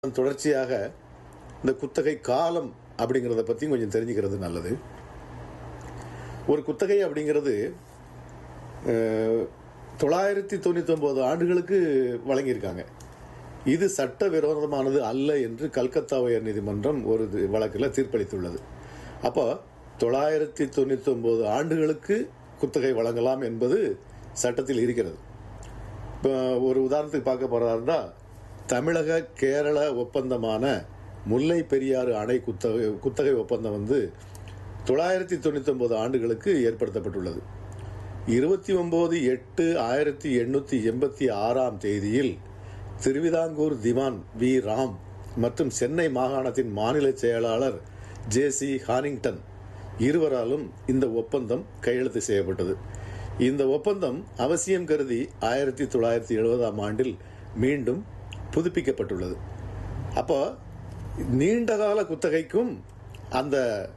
தொடர்ச்சியாக இந்த குத்தகை காலம் அப்படிங்கிறத பற்றி கொஞ்சம் தெரிஞ்சுக்கிறது நல்லது ஒரு குத்தகை அப்படிங்கிறது அஹ், தொள்ளாயிரத்தி தொண்ணூத்தி ஒன்பது ஆண்டுகளுக்கு வழங்கியிருக்காங்க இது சட்ட விரோதமானது அல்ல என்று கல்கத்தா உயர் நீதிமன்றம் ஒரு இது வழக்கில் தீர்ப்பளித்துள்ளது அப்போ தொள்ளாயிரத்தி தொண்ணூத்தி ஒன்பது ஆண்டுகளுக்கு குத்தகை வழங்கலாம் என்பது சட்டத்தில் இருக்கிறது இப்போ ஒரு உதாரணத்துக்கு பார்க்க போறதா இருந்தா தமிழக கேரள ஒப்பந்தமான முல்லை பெரியாறு அணை குத்தகை குத்தகை ஒப்பந்தம் வந்து தொள்ளாயிரத்தி தொண்ணூத்தி ஒன்பது ஆண்டுகளுக்கு ஏற்படுத்தப்பட்டுள்ளது இருபத்தி ஒன்பது எட்டு ஆயிரத்தி எண்ணூத்தி எண்பத்தி ஆறாம் தேதியில் திருவிதாங்கூர் திவான் வி ராம் மற்றும் சென்னை மாகாணத்தின் மாநில செயலாளர் ஜே சி ஹானிங்டன் இருவராலும் இந்த ஒப்பந்தம் கையெழுத்து செய்யப்பட்டது இந்த ஒப்பந்தம் அவசியம் கருதி ஆயிரத்தி தொள்ளாயிரத்தி எழுபதாம் ஆண்டில் மீண்டும் புதுப்பிக்கப்பட்டுள்ளது அப்போ நீண்டகால குத்தகைக்கும் அந்த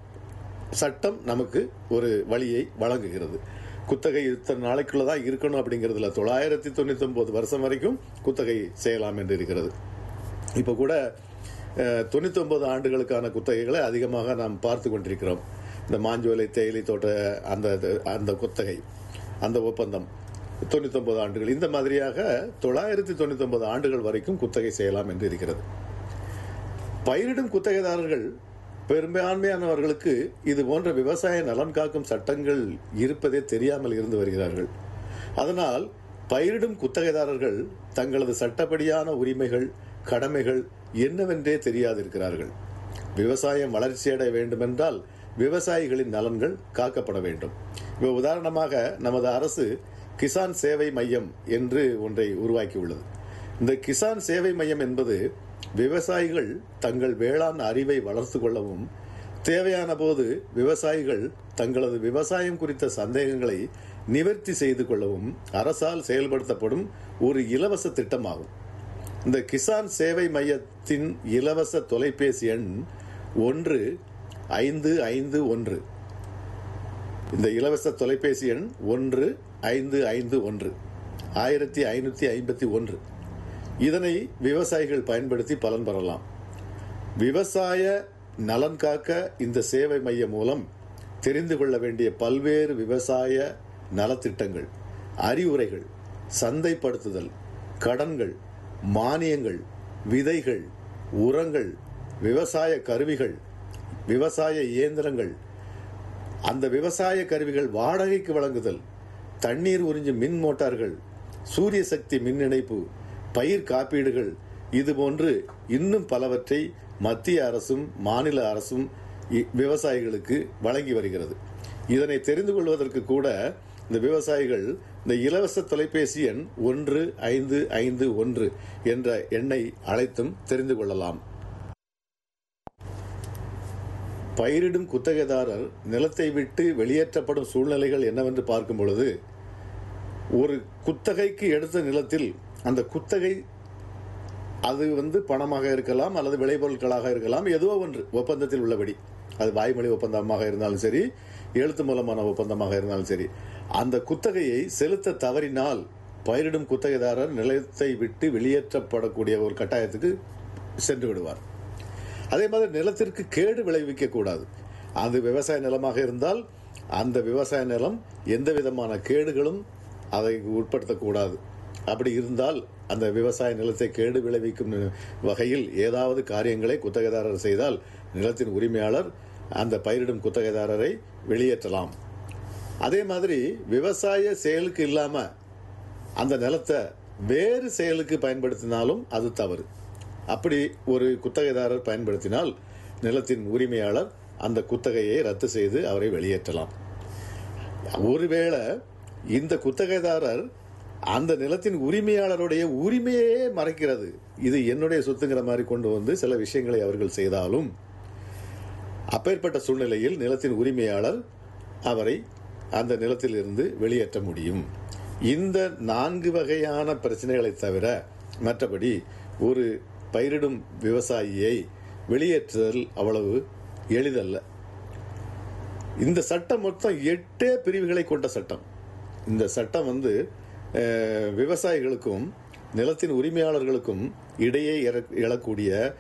சட்டம் நமக்கு ஒரு வழியை வழங்குகிறது குத்தகை இத்தனை நாளைக்குள்ள தான் இருக்கணும் அப்படிங்கிறதுல தொள்ளாயிரத்தி தொண்ணூத்தி ஒன்பது வருஷம் வரைக்கும் குத்தகை செய்யலாம் என்று இருக்கிறது இப்போ கூட தொண்ணூத்தி ஒன்பது ஆண்டுகளுக்கான குத்தகைகளை அதிகமாக நாம் பார்த்து கொண்டிருக்கிறோம் இந்த மாஞ்சோலை தேயிலை தோட்ட அந்த அந்த குத்தகை அந்த ஒப்பந்தம் தொண்ணூத்தி ஒன்பது ஆண்டுகள் இந்த மாதிரியாக தொள்ளாயிரத்தி தொண்ணூத்தி ஒன்பது ஆண்டுகள் வரைக்கும் குத்தகை செய்யலாம் என்று இருக்கிறது பயிரிடும் குத்தகைதாரர்கள் பெரும்பான்மையானவர்களுக்கு இது போன்ற விவசாய நலன் காக்கும் சட்டங்கள் இருப்பதே தெரியாமல் இருந்து வருகிறார்கள் அதனால் பயிரிடும் குத்தகைதாரர்கள் தங்களது சட்டப்படியான உரிமைகள் கடமைகள் என்னவென்றே தெரியாதிருக்கிறார்கள் விவசாயம் வளர்ச்சியடைய வேண்டுமென்றால் விவசாயிகளின் நலன்கள் காக்கப்பட வேண்டும் இப்போ உதாரணமாக நமது அரசு கிசான் சேவை மையம் என்று ஒன்றை உருவாக்கியுள்ளது இந்த கிசான் சேவை மையம் என்பது விவசாயிகள் தங்கள் வேளாண் அறிவை வளர்த்து கொள்ளவும் தேவையான போது விவசாயிகள் தங்களது விவசாயம் குறித்த சந்தேகங்களை நிவர்த்தி செய்து கொள்ளவும் அரசால் செயல்படுத்தப்படும் ஒரு இலவச திட்டமாகும் இந்த கிசான் சேவை மையத்தின் இலவச தொலைபேசி எண் ஒன்று ஐந்து ஐந்து ஒன்று இந்த இலவச தொலைபேசி எண் ஒன்று ஐந்து ஐந்து ஒன்று ஆயிரத்தி ஐநூத்தி ஐம்பத்தி ஒன்று இதனை விவசாயிகள் பயன்படுத்தி பலன் பெறலாம் விவசாய நலன் காக்க இந்த சேவை மையம் மூலம் தெரிந்து கொள்ள வேண்டிய பல்வேறு விவசாய நலத்திட்டங்கள் அறிவுரைகள் சந்தைப்படுத்துதல் கடன்கள் மானியங்கள் விதைகள் உரங்கள் விவசாய கருவிகள் விவசாய இயந்திரங்கள் அந்த விவசாய கருவிகள் வாடகைக்கு வழங்குதல் தண்ணீர் உறிஞ்சும் மின் மோட்டார்கள் சூரிய சக்தி மின் இணைப்பு பயிர் காப்பீடுகள் இதுபோன்று இன்னும் பலவற்றை மத்திய அரசும் மாநில அரசும் இ- விவசாயிகளுக்கு வழங்கி வருகிறது இதனை தெரிந்து கொள்வதற்கு கூட இந்த விவசாயிகள் இந்த இலவச தொலைபேசி எண் ஒன்று ஐந்து ஐந்து ஒன்று என்ற எண்ணை அழைத்தும் தெரிந்து கொள்ளலாம் பயிரிடும் குத்தகைதாரர் நிலத்தை விட்டு வெளியேற்றப்படும் சூழ்நிலைகள் என்னவென்று பார்க்கும் பொழுது ஒரு குத்தகைக்கு எடுத்த நிலத்தில் அந்த குத்தகை அது வந்து பணமாக இருக்கலாம் அல்லது விளைபொருட்களாக இருக்கலாம் ஏதோ ஒன்று ஒப்பந்தத்தில் உள்ளபடி அது வாய்மொழி ஒப்பந்தமாக இருந்தாலும் சரி எழுத்து மூலமான ஒப்பந்தமாக இருந்தாலும் சரி அந்த குத்தகையை செலுத்த தவறினால் பயிரிடும் குத்தகைதாரர் நிலத்தை விட்டு வெளியேற்றப்படக்கூடிய ஒரு கட்டாயத்துக்கு சென்று விடுவார் அதே மாதிரி நிலத்திற்கு கேடு விளைவிக்க கூடாது அது விவசாய நிலமாக இருந்தால் அந்த விவசாய நிலம் எந்த விதமான கேடுகளும் அதை உட்படுத்தக்கூடாது அப்படி இருந்தால் அந்த விவசாய நிலத்தை கேடு விளைவிக்கும் வகையில் ஏதாவது காரியங்களை குத்தகைதாரர் செய்தால் நிலத்தின் உரிமையாளர் அந்த பயிரிடும் குத்தகைதாரரை வெளியேற்றலாம் அதே மாதிரி விவசாய செயலுக்கு இல்லாம அந்த நிலத்தை வேறு செயலுக்கு பயன்படுத்தினாலும் அது தவறு அப்படி ஒரு குத்தகைதாரர் பயன்படுத்தினால் நிலத்தின் உரிமையாளர் அந்த குத்தகையை ரத்து செய்து அவரை வெளியேற்றலாம் ஒருவேளை இந்த குத்தகைதாரர் அந்த நிலத்தின் உரிமையாளருடைய உரிமையே மறைக்கிறது இது என்னுடைய சொத்துங்கிற மாதிரி கொண்டு வந்து சில விஷயங்களை அவர்கள் செய்தாலும் அப்பேற்பட்ட சூழ்நிலையில் நிலத்தின் உரிமையாளர் அவரை அந்த நிலத்திலிருந்து வெளியேற்ற முடியும் இந்த நான்கு வகையான பிரச்சனைகளை தவிர மற்றபடி ஒரு பயிரிடும் விவசாயியை வெளியேற்றுதல் அவ்வளவு எளிதல்ல இந்த சட்டம் மொத்தம் எட்டே பிரிவுகளை கொண்ட சட்டம் இந்த சட்டம் வந்து அஹ், விவசாயிகளுக்கும் நிலத்தின் உரிமையாளர்களுக்கும் இடையே எழ- எழக்கூடிய